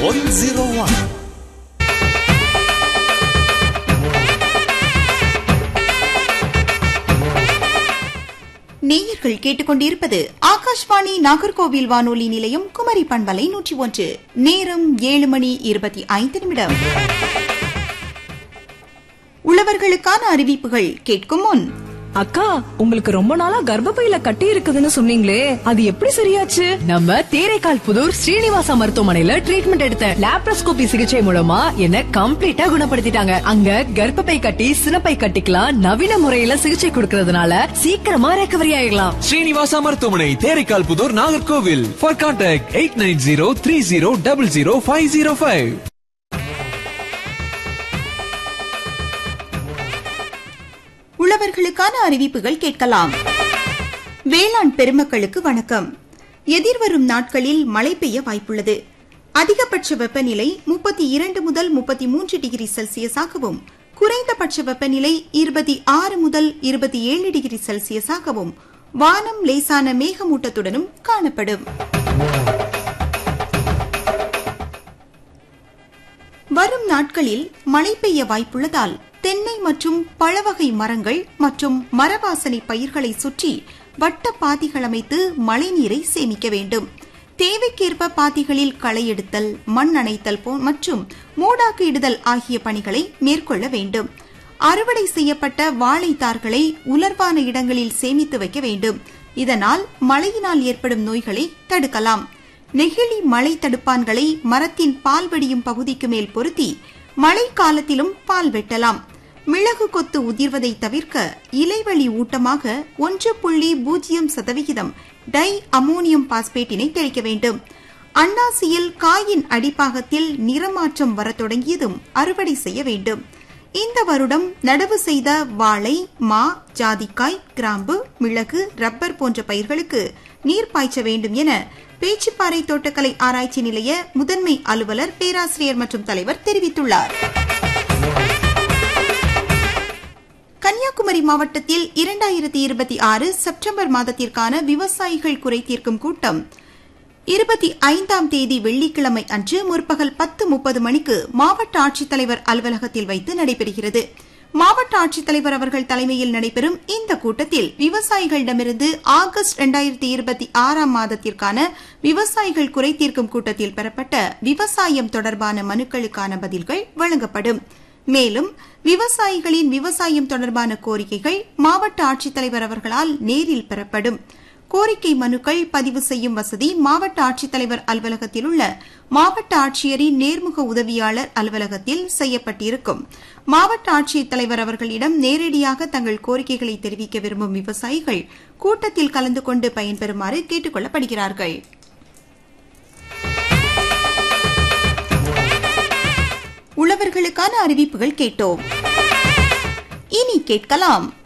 one zero one நேயர்கள் கேட்டுக்கொண்டிருப்பது ஆகாஷ்வாணி நாகர்கோவில் வானொலி நிலையம் குமரி பண்பலை நூற்றி ஒன்று நேரம் ஏழு மணி இருபத்தி ஐந்து நிமிடம் உழவர்களுக்கான அறிவிப்புகள் கேட்கும் முன் அக்கா உங்களுக்கு ரொம்ப நாளா கர்ப்பப்பையில கட்டி இருக்குதுன்னு சொன்னீங்களே அது எப்படி சரியாச்சு நம்ம தேரைக்கால் புதூர் ஸ்ரீனிவாசா மருத்துவமனையில ட்ரீட்மெண்ட் எடுத்தேன் லாப்ரோஸ்கோபி சிகிச்சை மூலமா என்ன கம்ப்ளீட்டா குணப்படுத்திட்டாங்க அங்க கர்ப்பப்பை கட்டி சினப்பை கட்டிக்கலாம் நவீன முறையில சிகிச்சை கொடுக்கறதுனால சீக்கிரமா ரெக்கவரி ஆயிடலாம் ஸ்ரீனிவாசா மருத்துவமனை Therekal Puthur Nagercoil for contact eight nine zero three zero double zero five zero five உழவர்களுக்கான அறிவிப்புகள் கேட்கலாம் வேளாண் பெருமக்களுக்கு வணக்கம் எதிர்வரும் நாட்களில் மழை பெய்ய வாய்ப்புள்ளது அதிகபட்ச வெப்பநிலை முப்பத்தி இரண்டு முதல் முப்பத்தி மூன்று டிகிரி செல்சியஸாகவும் குறைந்தபட்ச வெப்பநிலை இருபத்தி ஆறு முதல் இருபத்தி ஏழு டிகிரி செல்சியஸாகவும் வானம் லேசான மேகமூட்டத்துடனும் காணப்படும் வரும் நாட்களில் மழை பெய்ய வாய்ப்புள்ளதால் தென்னை மற்றும் பழவகை மரங்கள் மற்றும் மரவாசனை பயிர்களை சுற்றி வட்ட பாத்திகள் அமைத்து மழைநீரை சேமிக்க வேண்டும் தேவைக்கேற்ப பாத்திகளில் களை எடுத்தல் மண் அணைத்தல் போ மற்றும் மூடாக்கு இடுதல் ஆகிய பணிகளை மேற்கொள்ள வேண்டும் அறுவடை செய்யப்பட்ட வாழைத்தார்களை உலர்வான இடங்களில் சேமித்து வைக்க வேண்டும் இதனால் மழையினால் ஏற்படும் நோய்களை தடுக்கலாம் நெகிழி மழை தடுப்பான்களை மரத்தின் பால் வடியும் பகுதிக்கு மேல் பொருத்தி மழை காலத்திலும் பால் வெட்டலாம் மிளகு கொத்து உதிர்வதை தவிர்க்க இலைவழி ஊட்டமாக ஒன்று புள்ளி பூஜ்ஜியம் சதவிகிதம் டை அமோனியம் பாஸ்பேட்டினை தெளிக்க வேண்டும் அன்னாசியில் காயின் அடிப்பாகத்தில் நிறமாற்றம் வரத் தொடங்கியதும் அறுவடை செய்ய வேண்டும் இந்த வருடம் நடவு செய்த வாழை மா ஜாதிக்காய் கிராம்பு மிளகு ரப்பர் போன்ற பயிர்களுக்கு நீர் பாய்ச்ச வேண்டும் என பேச்சுப்பாறை தோட்டக்கலை ஆராய்ச்சி நிலைய முதன்மை அலுவலர் பேராசிரியர் மற்றும் தலைவர் தெரிவித்துள்ளார் கன்னியாகுமரி மாவட்டத்தில் இரண்டாயிரத்தி இருபத்தி ஆறு செப்டம்பர் மாதத்திற்கான விவசாயிகள் குறை தீர்க்கும் கூட்டம் இருபத்தி ஐந்தாம் தேதி வெள்ளிக்கிழமை அன்று முற்பகல் பத்து முப்பது மணிக்கு மாவட்ட ஆட்சித்தலைவர் அலுவலகத்தில் வைத்து நடைபெறுகிறது மாவட்ட ஆட்சித்தலைவர் அவர்கள் தலைமையில் நடைபெறும் இந்த கூட்டத்தில் விவசாயிகளிடமிருந்து ஆகஸ்ட் இரண்டாயிரத்தி இருபத்தி ஆறாம் மாதத்திற்கான விவசாயிகள் குறை தீர்க்கும் கூட்டத்தில் பெறப்பட்ட விவசாயம் தொடர்பான மனுக்களுக்கான பதில்கள் வழங்கப்படும் மேலும் விவசாயிகளின் விவசாயம் தொடர்பான கோரிக்கைகள் மாவட்ட ஆட்சித்தலைவர் அவர்களால் நேரில் பெறப்படும் கோரிக்கை மனுக்கள் பதிவு செய்யும் வசதி மாவட்ட ஆட்சித்தலைவர் அலுவலகத்தில் உள்ள மாவட்ட ஆட்சியரின் நேர்முக உதவியாளர் அலுவலகத்தில் செய்யப்பட்டிருக்கும் மாவட்ட ஆட்சித்தலைவர் அவர்களிடம் நேரடியாக தங்கள் கோரிக்கைகளை தெரிவிக்க விரும்பும் விவசாயிகள் கூட்டத்தில் கலந்து கொண்டு பயன்பெறுமாறு கேட்டுக் கொள்ளப்படுகிறார்கள் உழவர்களுக்கான அறிவிப்புகள் கேட்டோம் இனி கேட்கலாம்